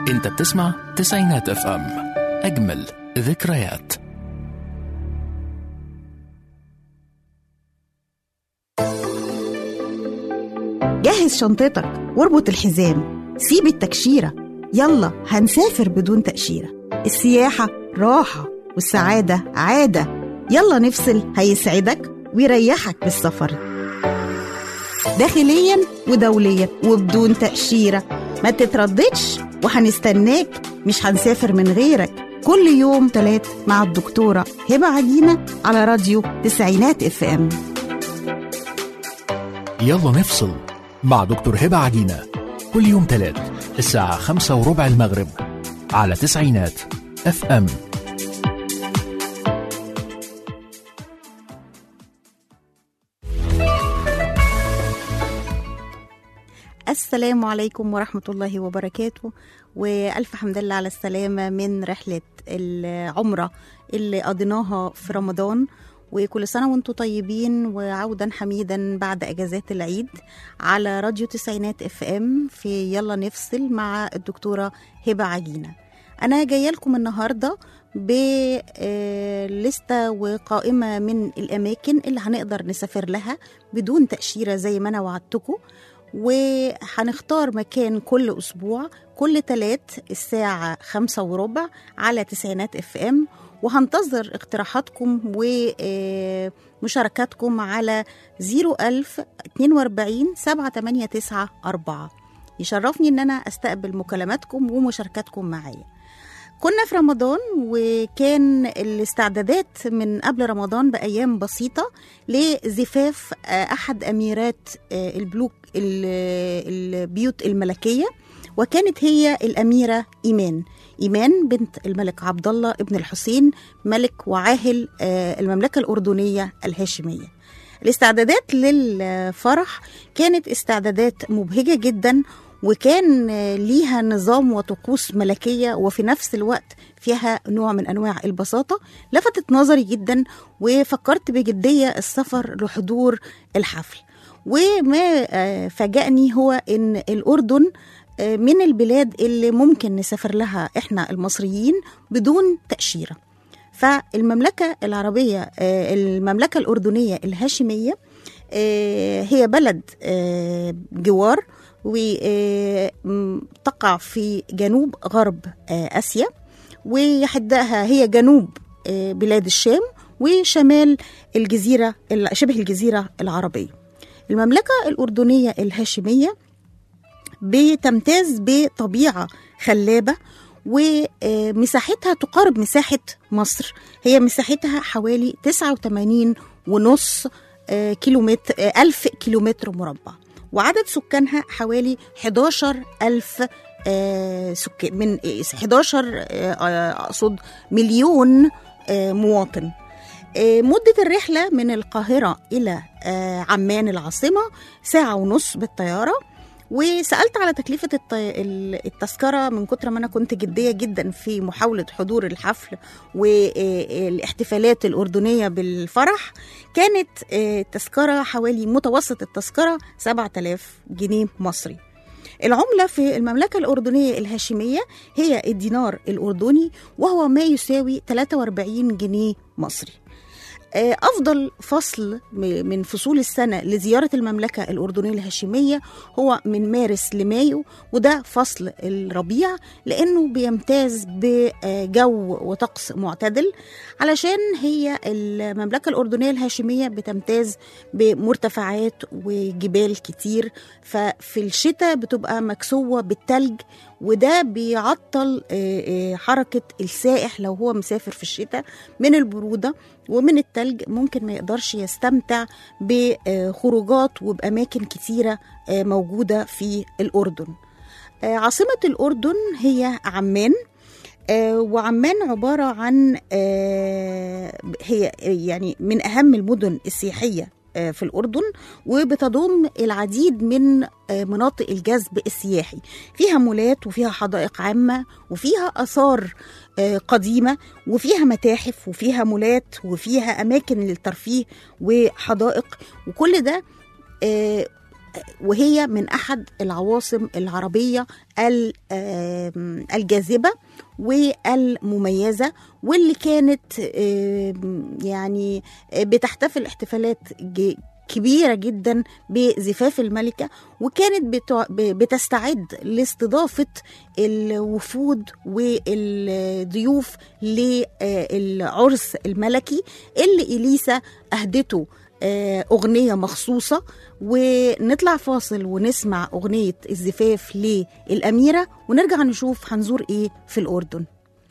انت بتسمع تسعينات اف ام اجمل ذكريات جهز شنطتك واربط الحزام سيب التكشيرة يلا هنسافر بدون تأشيرة السياحة راحة والسعادة عادة يلا نفصل هيسعدك ويريحك بالسفر داخليا ودوليا وبدون تأشيرة ما تترددش وهنستناك مش هنسافر من غيرك كل يوم تلات مع الدكتورة هبة عجينة على راديو تسعينات اف ام يلا نفصل مع دكتور هبة عجينة كل يوم تلات الساعة خمسة وربع المغرب على تسعينات اف ام السلام عليكم ورحمة الله وبركاته وألف حمد لله على السلامة من رحلة العمرة اللي قضيناها في رمضان وكل سنة وانتم طيبين وعودا حميدا بعد أجازات العيد على راديو تسعينات اف ام في يلا نفصل مع الدكتورة هبة عجينة أنا جاية لكم النهاردة بلستة وقائمة من الأماكن اللي هنقدر نسافر لها بدون تأشيرة زي ما أنا وعدتكم وهنختار مكان كل أسبوع كل تلات الساعة خمسة وربع على تسعينات اف ام وهنتظر اقتراحاتكم ومشاركاتكم على 01000 42 789 4 يشرفني ان انا استقبل مكالماتكم ومشاركاتكم معايا كنا في رمضان وكان الاستعدادات من قبل رمضان بأيام بسيطة لزفاف أحد أميرات البلوك البيوت الملكية وكانت هي الأميرة إيمان إيمان بنت الملك عبد الله ابن الحسين ملك وعاهل المملكة الأردنية الهاشمية الاستعدادات للفرح كانت استعدادات مبهجة جدا وكان ليها نظام وطقوس ملكية وفي نفس الوقت فيها نوع من أنواع البساطة لفتت نظري جدا وفكرت بجدية السفر لحضور الحفل وما فاجأني هو أن الأردن من البلاد اللي ممكن نسافر لها احنا المصريين بدون تأشيرة فالمملكة العربية المملكة الأردنية الهاشمية هي بلد جوار وتقع في جنوب غرب آسيا ويحدها هي جنوب بلاد الشام وشمال الجزيرة شبه الجزيرة العربية المملكة الأردنية الهاشمية بتمتاز بطبيعة خلابة ومساحتها تقارب مساحة مصر هي مساحتها حوالي 89 ونص كيلومتر ألف كيلومتر مربع وعدد سكانها حوالي 11 ألف سكان من 11 أقصد مليون مواطن مدة الرحلة من القاهرة إلى عمان العاصمة ساعة ونص بالطيارة وسالت على تكلفه التذكره من كتر ما انا كنت جديه جدا في محاوله حضور الحفل والاحتفالات الاردنيه بالفرح كانت التذكره حوالي متوسط التذكره 7000 جنيه مصري العملة في المملكة الأردنية الهاشمية هي الدينار الأردني وهو ما يساوي 43 جنيه مصري أفضل فصل من فصول السنة لزيارة المملكة الأردنية الهاشمية هو من مارس لمايو وده فصل الربيع لأنه بيمتاز بجو وطقس معتدل علشان هي المملكة الأردنية الهاشمية بتمتاز بمرتفعات وجبال كتير ففي الشتاء بتبقى مكسوة بالتلج وده بيعطل حركة السائح لو هو مسافر في الشتاء من البرودة ومن التلج ممكن ما يقدرش يستمتع بخروجات وبأماكن كتيرة موجودة في الأردن عاصمة الأردن هي عمان وعمان عبارة عن هي يعني من أهم المدن السياحية في الأردن وبتضم العديد من مناطق الجذب السياحي فيها مولات وفيها حدائق عامة وفيها آثار قديمة وفيها متاحف وفيها مولات وفيها أماكن للترفيه وحدائق وكل ده وهي من أحد العواصم العربية ال- آم، الجاذبة والمميزة واللي كانت آم، يعني بتحتفل احتفالات ج- كبيرة جدا بزفاف الملكة وكانت بتع- ب- بتستعد لاستضافة الوفود والضيوف للعرس الملكي اللي إليسا أهدته آه، أغنية مخصوصة ونطلع فاصل ونسمع أغنية الزفاف للأميرة ونرجع نشوف هنزور إيه في الأردن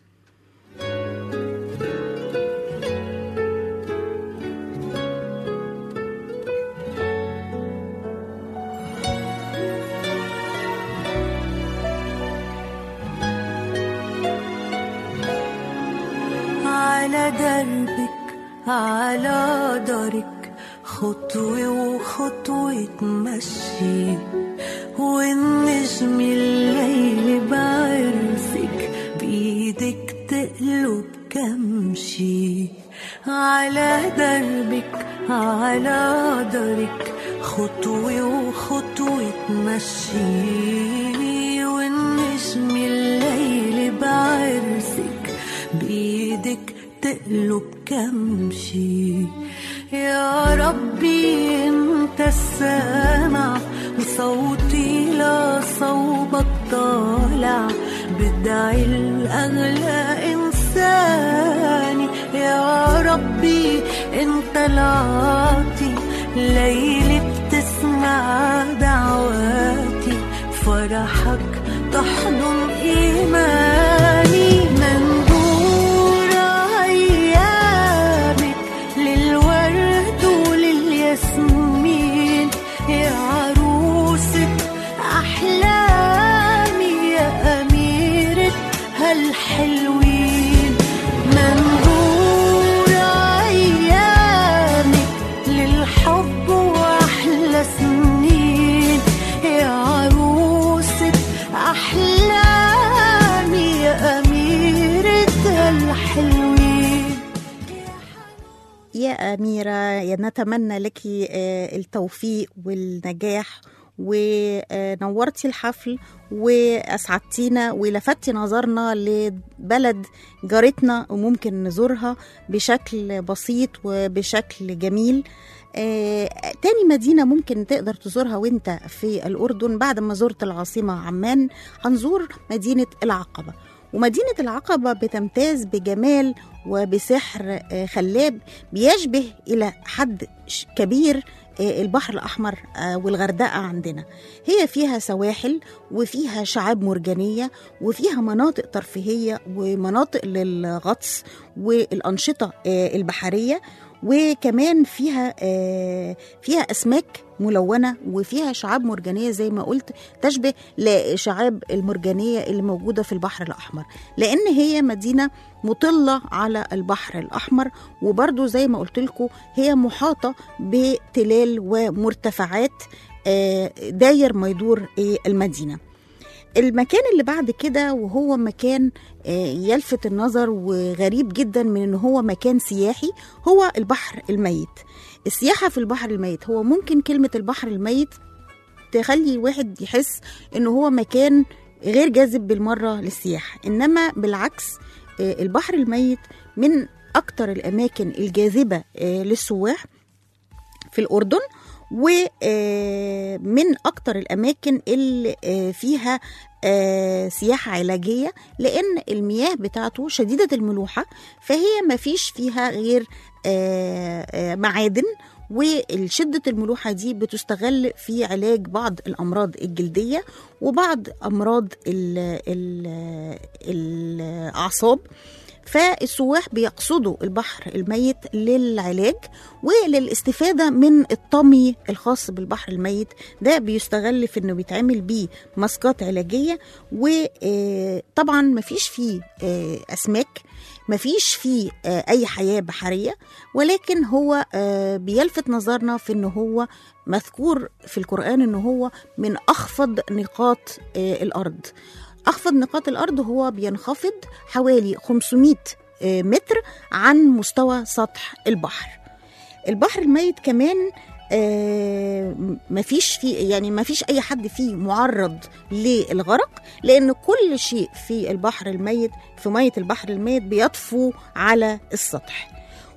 على دربك على دارك خطوة وخطوة تمشي والنجم الليل بعرسك بإيدك تقلب كمشي على دربك على دارك خطوة وخطوة تمشي والنجم الليل بعرسك بإيدك تقلب كمشي يا ربي انت السامع وصوتي لصوبك طالع بدعي الأغلى إنساني يا ربي انت العاطي ليلي بتسمع دعواتي فرحك تحضن إيماني منظور أيامك للورد وللياسمين يا عروسة أحلامي يا أميرة هالحلوين منظور أيامك للحب وأحلى سنين يا عروسة أحلامي يا أميرة الحلوين يا أميرة يا نتمنى لك آه، التوفيق والنجاح ونورتي الحفل وأسعدتينا ولفتي نظرنا لبلد جارتنا وممكن نزورها بشكل بسيط وبشكل جميل آه، تاني مدينة ممكن تقدر تزورها وانت في الأردن بعد ما زرت العاصمة عمان هنزور مدينة العقبة ومدينة العقبة بتمتاز بجمال وبسحر آه، خلاب بيشبه إلى حد ش- كبير آه، البحر الأحمر آه، والغردقة عندنا هي فيها سواحل وفيها شعاب مرجانية وفيها مناطق ترفيهية ومناطق للغطس والأنشطة آه، البحرية وكمان فيها آه، فيها أسماك ملونة وفيها شعاب مرجانية زي ما قلت تشبه لشعاب المرجانية اللي موجودة في البحر الأحمر لأن هي مدينة مطلة على البحر الأحمر وبرضو زي ما قلت لكم هي محاطة بتلال ومرتفعات آه، داير ما يدور آه، المدينة المكان اللي بعد كده وهو مكان آه، يلفت النظر وغريب جدا من ان هو مكان سياحي هو البحر الميت السياحة في البحر الميت هو ممكن كلمة البحر الميت تخلي الواحد يحس ان هو مكان غير جاذب بالمرة للسياحة انما بالعكس آه، البحر الميت من اكتر الاماكن الجاذبة آه، للسواح في الأردن ومن أكتر الأماكن اللي آه، فيها آه، سياحة علاجية لأن المياه بتاعته شديدة الملوحة فهي ما فيش فيها غير آه، آه، معادن وشدة الملوحة دي بتستغل في علاج بعض الأمراض الجلدية وبعض أمراض ال- ال- الأعصاب فالسواح بيقصدوا البحر الميت للعلاج وللاستفادة من الطمي الخاص بالبحر الميت ده بيستغل في انه بيتعمل بيه ماسكات علاجية وطبعا مفيش فيه آه، أسماك مفيش فيه آه، أي حياة بحرية ولكن هو آه، بيلفت نظرنا في انه هو مذكور في القرآن انه هو من أخفض نقاط آه، الأرض أخفض نقاط الأرض هو بينخفض حوالي 500 آه، متر عن مستوى سطح البحر البحر الميت كمان آه، مفيش في يعني مفيش اي حد فيه معرض للغرق لان كل شيء في البحر الميت في ميه البحر الميت بيطفو على السطح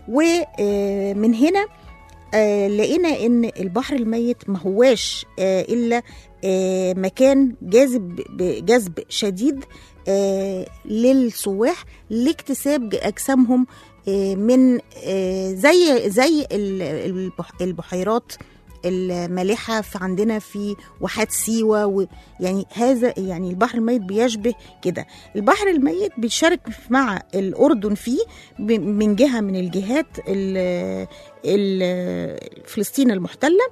ومن هنا آه، لقينا ان البحر الميت ما هواش آه، الا آه، مكان جاذب بجذب شديد آه، للسواح لاكتساب ج- اجسامهم آه، من آه، زي زي ال- البح- البحيرات المالحه في عندنا في واحات سيوه و يعني هذا يعني البحر الميت بيشبه كده البحر الميت بيشارك مع الاردن فيه ب- من جهه من الجهات ال- ال- فلسطين المحتله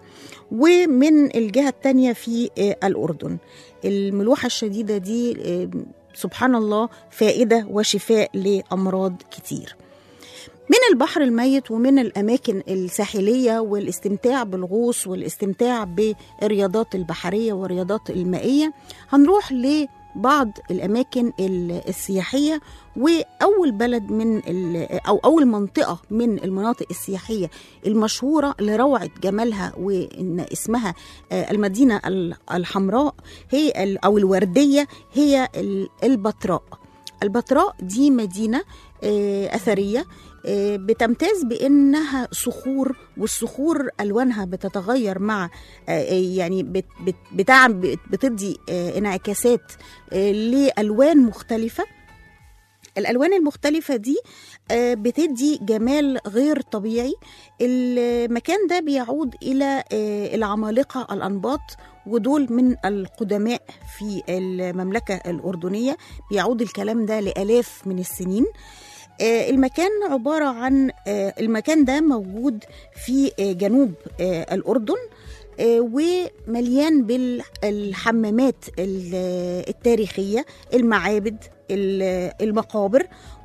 ومن الجهه الثانيه في آه، الاردن الملوحه الشديده دي آه، سبحان الله فائده وشفاء لامراض كتير من البحر الميت ومن الأماكن الساحلية والاستمتاع بالغوص والاستمتاع بالرياضات البحرية والرياضات المائية هنروح لبعض الأماكن ال- السياحية وأول بلد من ال- أو أول منطقة من المناطق السياحية المشهورة لروعة جمالها وإن اسمها آه، المدينة ال- الحمراء هي ال- أو الوردية هي ال- البتراء البتراء دي مدينة آه، أثرية آه، بتمتاز بانها صخور والصخور الوانها بتتغير مع آه، يعني بت- بت- بتاع بتدي آه، انعكاسات آه، لالوان مختلفه الالوان المختلفه دي آه، بتدي جمال غير طبيعي المكان ده بيعود الى آه، العمالقه الانباط ودول من القدماء في المملكه الاردنيه بيعود الكلام ده لالاف من السنين آه، المكان عبارة عن آه، المكان ده موجود في آه، جنوب آه، الأردن آه، ومليان بالحمامات ال- التاريخية المعابد ال- المقابر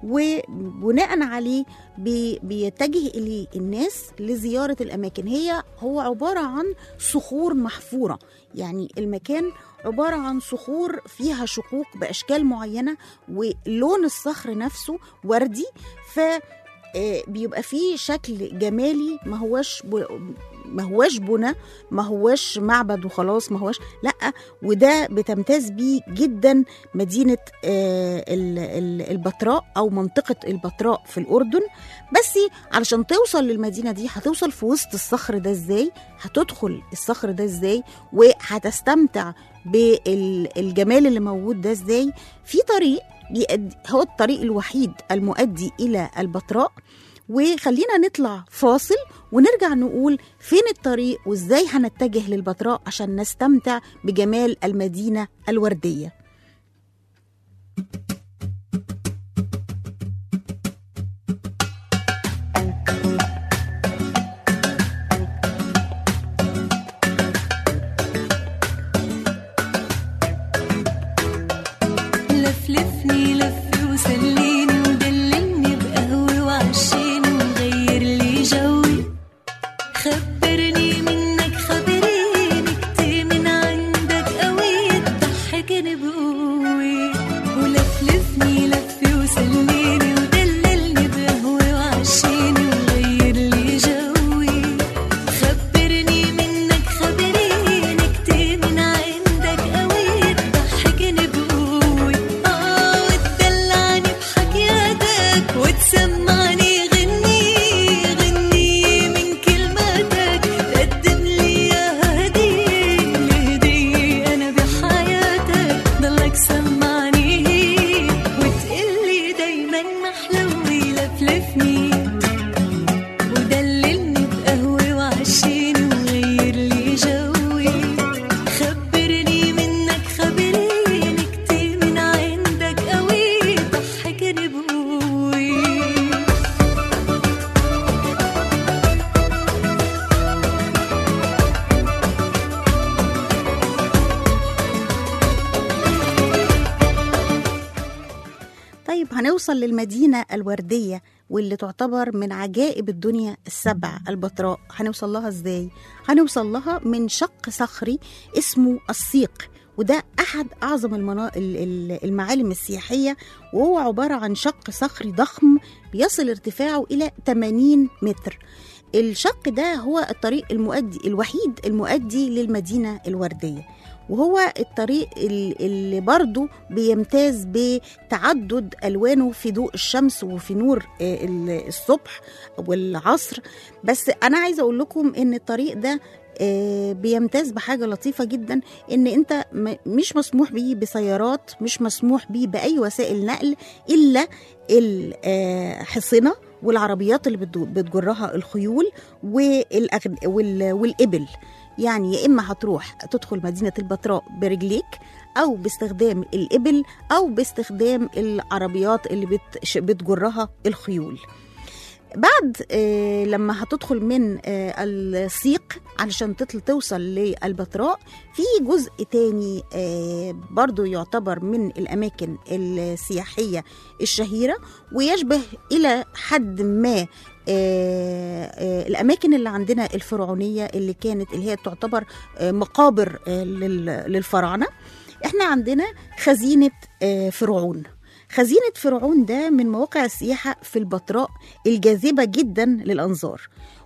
وبناء عليه بي- بيتجه إليه الناس لزيارة الأماكن هي هو عبارة عن صخور محفورة يعني المكان عبارة عن صخور فيها شقوق بأشكال معينة ولون الصخر نفسه وردي ف آه، بيبقى فيه شكل جمالي ما هوش ب... ما هواش بنى ما هواش معبد وخلاص ما هواش لا وده بتمتاز بيه جدا مدينة آه، ال- ال- البتراء أو منطقة البتراء في الأردن بس علشان توصل للمدينة دي هتوصل في وسط الصخر ده ازاي هتدخل الصخر ده ازاي وهتستمتع بالجمال اللي موجود ده ازاي في طريق بيأدي هو الطريق الوحيد المؤدي إلى البتراء وخلينا نطلع فاصل ونرجع نقول فين الطريق وازاي هنتجه للبتراء عشان نستمتع بجمال المدينة الوردية لفلفني لف وسليني ودللني بقهوة وعشيني وغير لي جوي خبرني منك خبريني كتير من عندك قوي تضحكني بقوي ولفلفني لف وسليني ودللني بقهوة وعشيني وغير لي جوي خبرني منك خبريني كتير من عندك قوي تضحكني بقوي اه وتدلعني بحكياتك وتسمعني غني غني من كلماتك تقدم لي اياها هدية لهدية انا بحياتك ضلك سمعني وتقلي دايما محلوي لفلفني ودللني بقهوة وعشيني وغير لي جوي خبرني منك خبريني كتير من عندك قوي ضحكني بقوي طيب هنوصل للمدينة الوردية واللي تعتبر من عجائب الدنيا السبع البتراء هنوصل لها ازاي؟ هنوصل لها من شق صخري اسمه السيق وده أحد أعظم المنا... ال- ال- المعالم السياحية وهو عبارة عن شق صخري ضخم بيصل ارتفاعه إلى 80 متر الشق ده هو الطريق المؤدي الوحيد المؤدي للمدينة الوردية وهو الطريق ال- اللي برضه بيمتاز بتعدد ألوانه في ضوء الشمس وفي نور آه، ال- الصبح والعصر بس أنا عايزة أقول لكم إن الطريق ده آه، بيمتاز بحاجة لطيفة جدا إن أنت م- مش مسموح بيه بسيارات مش مسموح بيه بأي وسائل نقل إلا الحصنة والعربيات اللي بتدو- بتجرها الخيول والأغن... وال... والإبل يعني يا إما هتروح تدخل مدينة البتراء برجليك أو باستخدام الإبل أو باستخدام العربيات اللي بت... بتجرها الخيول بعد آه، لما هتدخل من آه، السيق علشان تطل توصل للبتراء في جزء تاني آه، برضو يعتبر من الأماكن السياحية الشهيرة ويشبه إلى حد ما آه، آه، الأماكن اللي عندنا الفرعونية اللي كانت اللي هي تعتبر آه، مقابر آه، لل- للفراعنة احنا عندنا خزينة آه، فرعون خزينة فرعون ده من مواقع السياحة في البتراء الجاذبة جدا للأنظار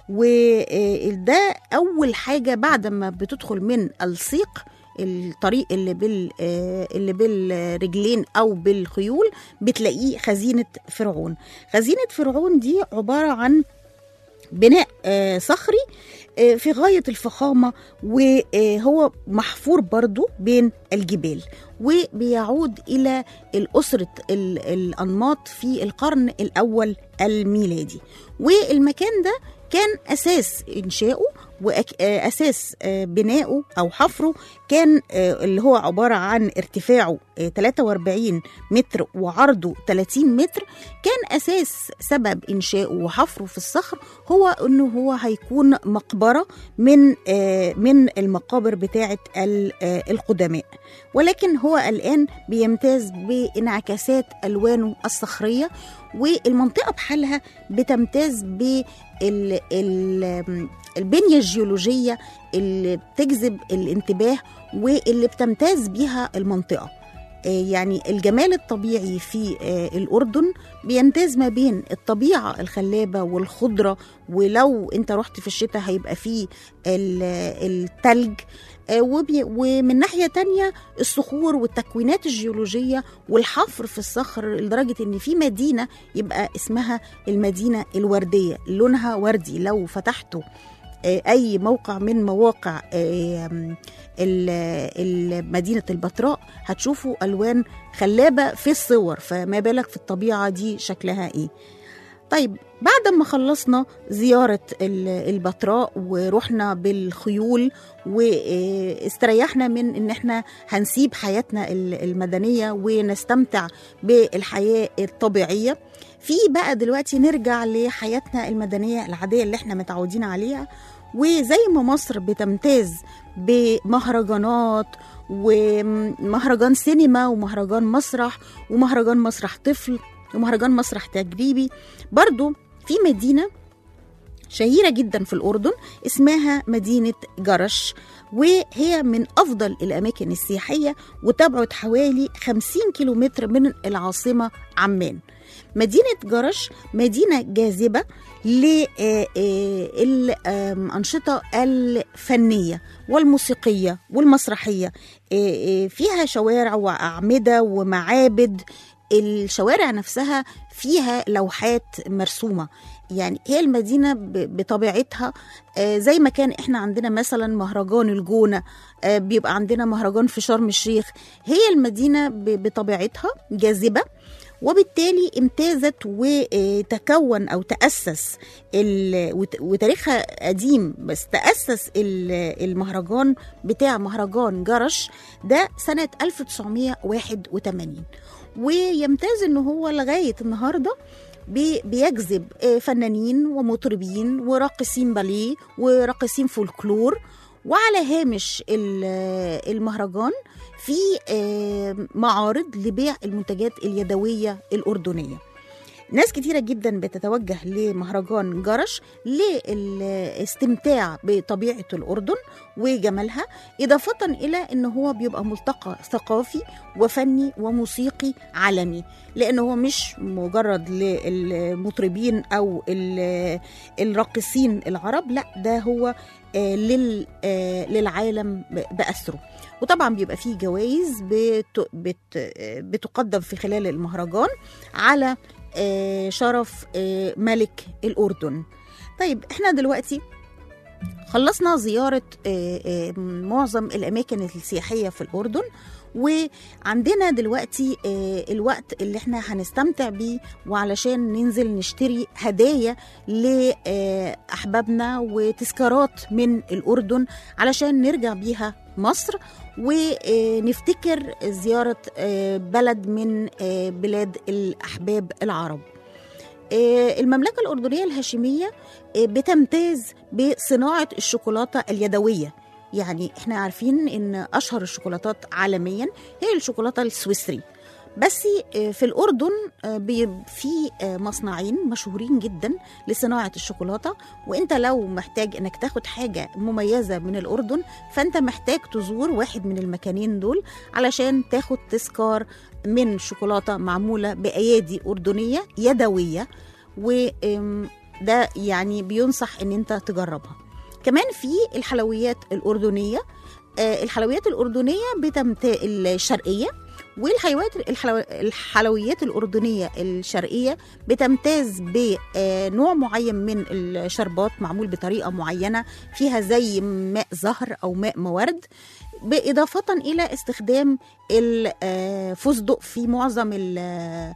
وده أول حاجة بعد ما بتدخل من السيق الطريق اللي بال آه، اللي بالرجلين او بالخيول بتلاقيه خزينه فرعون خزينه فرعون دي عباره عن بناء آه، صخري آه، في غاية الفخامة وهو محفور برضو بين الجبال وبيعود إلى الأسرة ال- الأنماط في القرن الأول الميلادي والمكان ده كان أساس إنشائه وأساس بنائه أو حفره كان آه، اللي هو عبارة عن ارتفاعه آه، 43 متر وعرضه 30 متر كان أساس سبب إنشائه وحفره في الصخر هو انه هو هيكون مقبره من آه، من المقابر بتاعه ال- آه، القدماء ولكن هو الان بيمتاز بانعكاسات الوانه الصخريه والمنطقه بحالها بتمتاز بال ال- البنيه الجيولوجيه اللي بتجذب الانتباه واللي بتمتاز بيها المنطقه آه، يعني الجمال الطبيعي في آه، الأردن بيمتاز ما بين الطبيعة الخلابة والخضرة ولو انت رحت في الشتاء هيبقى فيه ال- التلج آه، وبي- ومن ناحية تانية الصخور والتكوينات الجيولوجية والحفر في الصخر لدرجة ان في مدينة يبقى اسمها المدينة الوردية لونها وردي لو فتحته آه، اي موقع من مواقع آه، ال- ال- مدينه البتراء هتشوفوا الوان خلابه في الصور فما بالك في الطبيعه دي شكلها ايه طيب بعد ما خلصنا زيارة ال- البتراء ورحنا بالخيول واستريحنا من ان احنا هنسيب حياتنا ال- المدنية ونستمتع بالحياة الطبيعية في بقى دلوقتي نرجع لحياتنا المدنية العادية اللي احنا متعودين عليها وزي ما مصر بتمتاز بمهرجانات ومهرجان سينما ومهرجان مسرح ومهرجان مسرح طفل ومهرجان مسرح تجريبي برضو في مدينة شهيرة جدا في الأردن اسمها مدينة جرش وهي من أفضل الأماكن السياحية وتبعد حوالي 50 كيلومتر من العاصمة عمان مدينة جرش مدينة جاذبة للأنشطة الفنية والموسيقية والمسرحية آه، آه، فيها شوارع وأعمدة ومعابد الشوارع نفسها فيها لوحات مرسومة يعني هي المدينة ب- بطبيعتها آه، زي ما كان احنا عندنا مثلا مهرجان الجونة آه، بيبقى عندنا مهرجان في شرم الشيخ هي المدينة ب- بطبيعتها جاذبة وبالتالي امتازت وتكون او تاسس ال- وت- وتاريخها قديم بس تاسس ال- المهرجان بتاع مهرجان جرش ده سنه 1981 ويمتاز ان هو لغايه النهارده بي- بيجذب آه، فنانين ومطربين وراقصين باليه وراقصين فولكلور وعلى هامش ال- المهرجان في آه، معارض لبيع المنتجات اليدويه الاردنيه ناس كتيرة جدا بتتوجه لمهرجان جرش للاستمتاع بطبيعة الأردن وجمالها إضافة إلى أن هو بيبقى ملتقى ثقافي وفني وموسيقي عالمي لأنه هو مش مجرد للمطربين أو ال- الراقصين العرب لا ده هو آه، لل- آه، للعالم ب- بأسره وطبعا بيبقى فيه جوائز بت- بت- بتقدم في خلال المهرجان على آه، شرف آه، ملك الأردن طيب احنا دلوقتي خلصنا زيارة آه، آه، معظم الأماكن السياحية في الأردن وعندنا دلوقتي آه، الوقت اللي احنا هنستمتع بيه وعلشان ننزل نشتري هدايا لأحبابنا وتذكارات من الأردن علشان نرجع بيها مصر ونفتكر زيارة آه، بلد من آه، بلاد الأحباب العرب آه، المملكة الأردنية الهاشمية آه، بتمتاز بصناعة الشوكولاتة اليدوية يعني احنا عارفين ان اشهر الشوكولاتات عالميا هي الشوكولاتة السويسري بس آه، في الأردن آه، بي- في آه، مصنعين مشهورين جدا لصناعة الشوكولاتة وانت لو محتاج انك تاخد حاجة مميزة من الأردن فانت محتاج تزور واحد من المكانين دول علشان تاخد تذكار من شوكولاتة معمولة بأيادي أردنية يدوية وده يعني بينصح ان انت تجربها كمان في الحلويات الأردنية آه، الحلويات الأردنية بتمت الشرقية والحلويات الحلو... الحلويات الأردنية الشرقية بتمتاز بنوع معين من الشربات معمول بطريقة معينة فيها زي ماء زهر أو ماء موارد بإضافة إلى استخدام الفستق في معظم ال-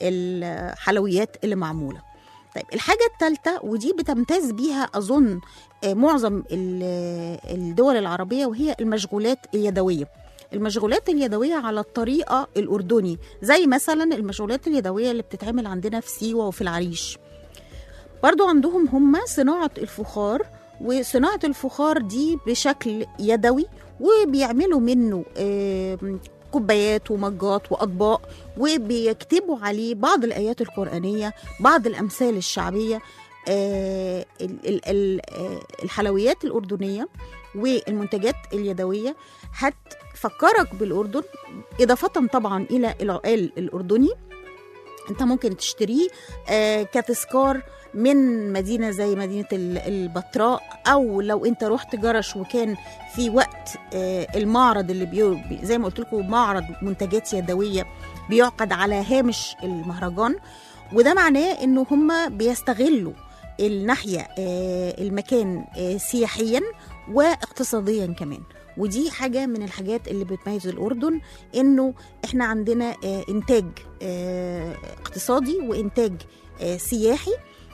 الحلويات اللي معمولة طيب الحاجة الثالثة ودي بتمتاز بيها أظن آه، معظم ال- الدول العربية وهي المشغولات اليدوية المشغولات اليدوية على الطريقة الأردني زي مثلا المشغولات اليدوية اللي بتتعمل عندنا في سيوة وفي العريش برضو عندهم هم صناعة الفخار وصناعة الفخار دي بشكل يدوي وبيعملوا منه آم، كوبايات ومجات وأطباق وبيكتبوا عليه بعض الآيات القرآنية بعض الأمثال الشعبية آه، ال- ال- ال- آه، الحلويات الأردنية والمنتجات اليدوية هتفكرك بالأردن إضافة طبعا إلى العقال الأردني انت ممكن تشتريه آه، كتذكار من مدينه زي مدينه ال- البتراء او لو انت رحت جرش وكان في وقت آه، المعرض اللي بيو بي- زي ما قلت لكم معرض منتجات يدويه بيعقد على هامش المهرجان وده معناه انه هم بيستغلوا الناحيه آه، المكان آه، سياحيا واقتصاديا كمان ودي حاجة من الحاجات اللي بتميز الأردن إنه إحنا عندنا آه، إنتاج آه، اقتصادي وإنتاج آه، سياحي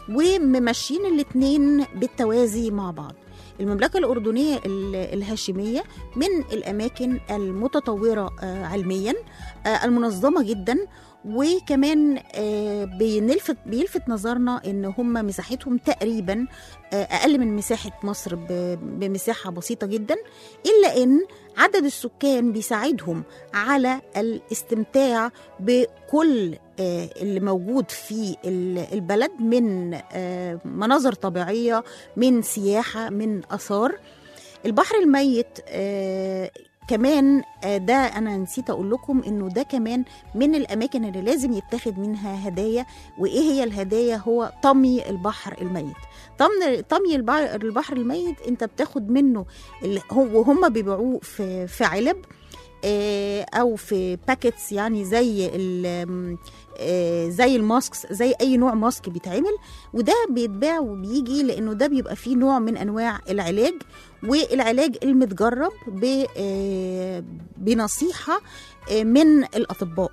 وممشين الاتنين بالتوازي مع بعض المملكة الأردنية ال- الهاشمية من الأماكن المتطورة آه، علميا آه، المنظمة جدا وكمان آه، بنلفت بيلفت نظرنا ان هم مساحتهم تقريبا آه، اقل من مساحه مصر ب- بمساحه بسيطه جدا الا ان عدد السكان بيساعدهم على الاستمتاع بكل آه، اللي موجود في ال- البلد من آه، مناظر طبيعيه من سياحه من اثار البحر الميت آه، كمان آه، ده انا نسيت اقول لكم انه ده كمان من الاماكن اللي لازم يتاخد منها هدايا وايه هي الهدايا هو طمي البحر الميت طمي طمي البحر البحر الميت انت بتاخد منه اللي هو وهم بيبيعوه في في علب آه، او في باكيتس يعني زي ال- آه، زي الماسكس زي اي نوع ماسك بيتعمل وده بيتباع وبيجي لانه ده بيبقى فيه نوع من انواع العلاج والعلاج المتجرب ب- آه، بنصيحه آه، من الاطباء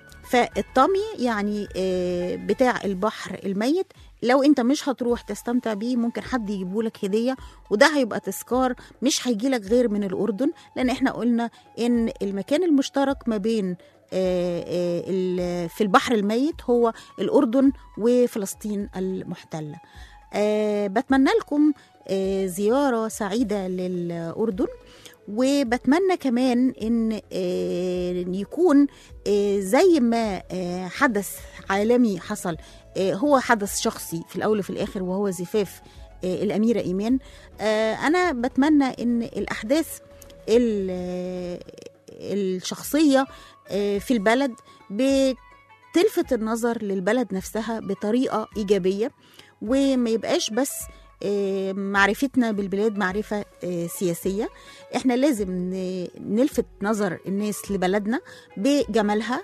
فالطمي يعني آه، بتاع البحر الميت لو انت مش هتروح تستمتع بيه ممكن حد يجيبهولك هديه وده هيبقى تذكار مش هيجيلك غير من الاردن لان احنا قلنا ان المكان المشترك ما بين آه، آه، ال- في البحر الميت هو الاردن وفلسطين المحتله آه، بتمنى لكم آه، زياره سعيده للاردن وبتمنى كمان ان آه، إن يكون آه، زي ما آه، حدث عالمي حصل آه، هو حدث شخصي في الاول وفي الاخر وهو زفاف آه، الاميره ايمان آه، انا بتمنى ان الاحداث ال- الشخصيه آه، في البلد بتلفت النظر للبلد نفسها بطريقه ايجابيه وما يبقاش بس آه، معرفتنا بالبلاد معرفة آه، سياسية احنا لازم ن- نلفت نظر الناس لبلدنا بجمالها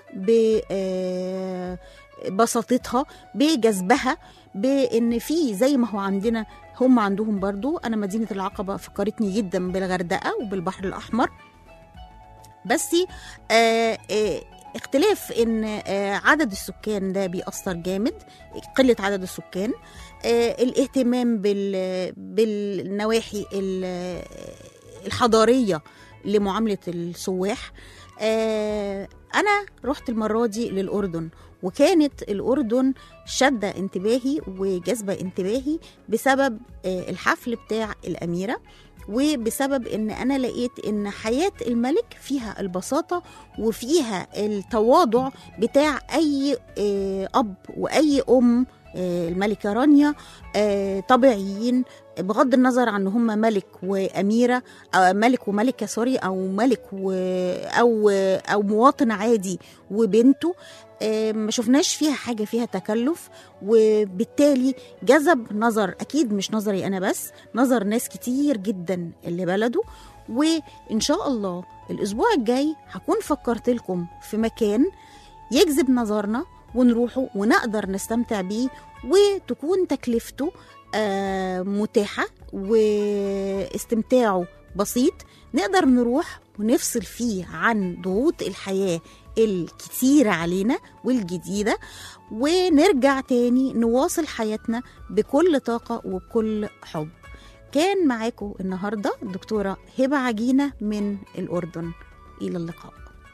ببساطتها بجذبها بان في زي ما هو عندنا هم عندهم برضو انا مدينة العقبة فكرتني جدا بالغردقة وبالبحر الاحمر بس آه آه اختلاف ان آه عدد السكان ده بيأثر جامد قلة عدد السكان آه الاهتمام بال بالنواحي ال- الحضارية لمعاملة السواح آه أنا رحت المرة دي للأردن وكانت الأردن شادة انتباهي وجذبة انتباهي بسبب آه الحفل بتاع الأميرة وبسبب ان انا لقيت ان حياه الملك فيها البساطه وفيها التواضع بتاع اي آه، اب واي ام آه، الملكه رانيا آه، طبيعيين بغض النظر عن هم ملك واميره أو ملك وملكه سوري او ملك و او او مواطن عادي وبنته آه، ما شفناش فيها حاجه فيها تكلف وبالتالي جذب نظر اكيد مش نظري انا بس نظر ناس كتير جدا اللي بلده وان شاء الله الاسبوع الجاي هكون فكرت لكم في مكان يجذب نظرنا ونروحه ونقدر نستمتع بيه وتكون تكلفته آه، متاحة واستمتاعه بسيط نقدر نروح ونفصل فيه عن ضغوط الحياة الكتيرة علينا والجديدة ونرجع تاني نواصل حياتنا بكل طاقة وبكل حب كان معاكم النهاردة الدكتورة هبة عجينة من الأردن إلى اللقاء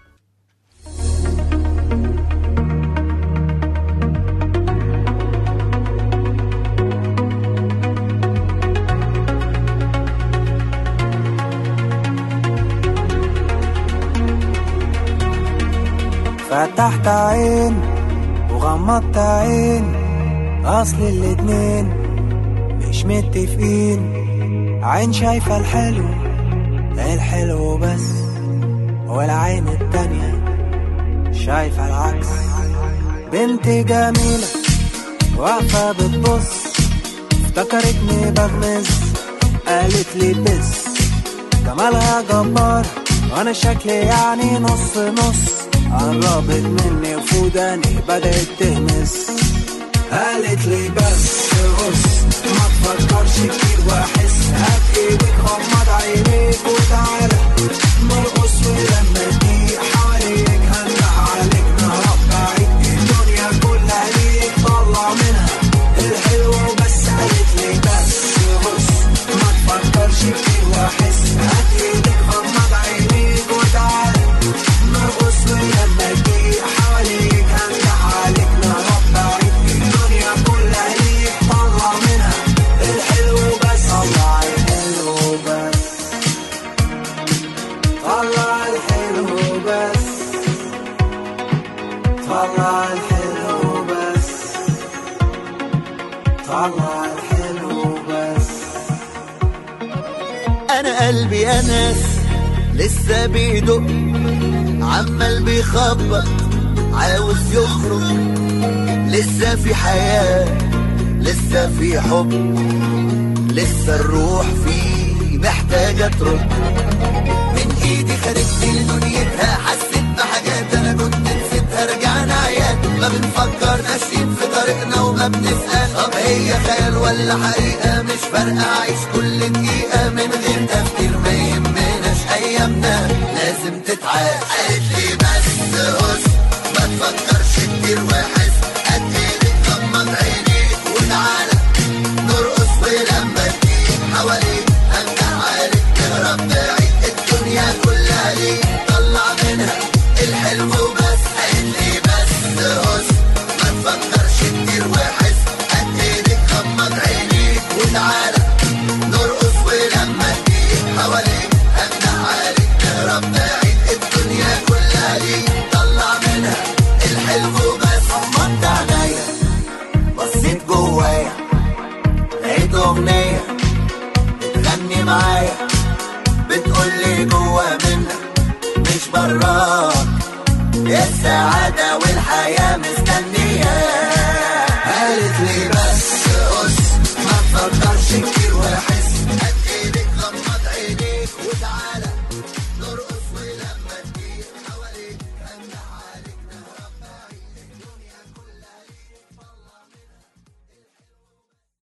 فتحت عين وغمضت عين اصل الاتنين مش متفقين عين شايفة الحلو الحلو بس والعين التانية شايفة العكس بنت جميلة واقفة بتبص افتكرتني بغمز قالت لي بس جمالها جبار وانا شكلي يعني نص نص قربت مني وفوداني بدأت تهمس قالت لي بس بص ما تفكرش كتير واحس هات ايدك غمض عينيك وتعالى نرقص ولما تضيق حواليك هنده عليك نهرب بعيد الدنيا كلها ليك طلع منها الحلو بس قالت لي بس بص ما تفكرش كتير واحس هات ايدك غمض عينيك وتعالى نرقص ولما تضيق حواليك هنده عليك نهرب بعيد الدنيا كلها ليك طلع منها الحلو بس طلع الحلو بس طلع الحلو بس طلع الحلو بس طلع الحلو بس انا قلبي انس لسه بيدق عمال بيخبط عاوز يخرج لسه في حياة لسه في حب لسه الروح فيه محتاجة ترد من ايدي خدتني لدنيتها حسيت بحاجات انا كنت نسيتها رجعنا عيال ما بنفكر ماشيين في طريقنا وما بنسأل طب هي خيال ولا حقيقة مش فارقة عايش كل دقيقة من غير تفكير ما يهمناش ايامنا لازم تتعاش قالت لي بس هس ما تفكرش كتير وحس قد ايدك غمض عينيك وتعالى نرقص ولما تجيب حواليك هنجح عليك تهرب بعيد الدنيا كلها ليك طلع منها الحلو بس قالت لي بس هس ما تفكرش كتير وحس قد ايدك غمض عينيك وتعالى نرقص ولما تجيب حواليك هنجح عليك براك السعادة والحياة مستنياك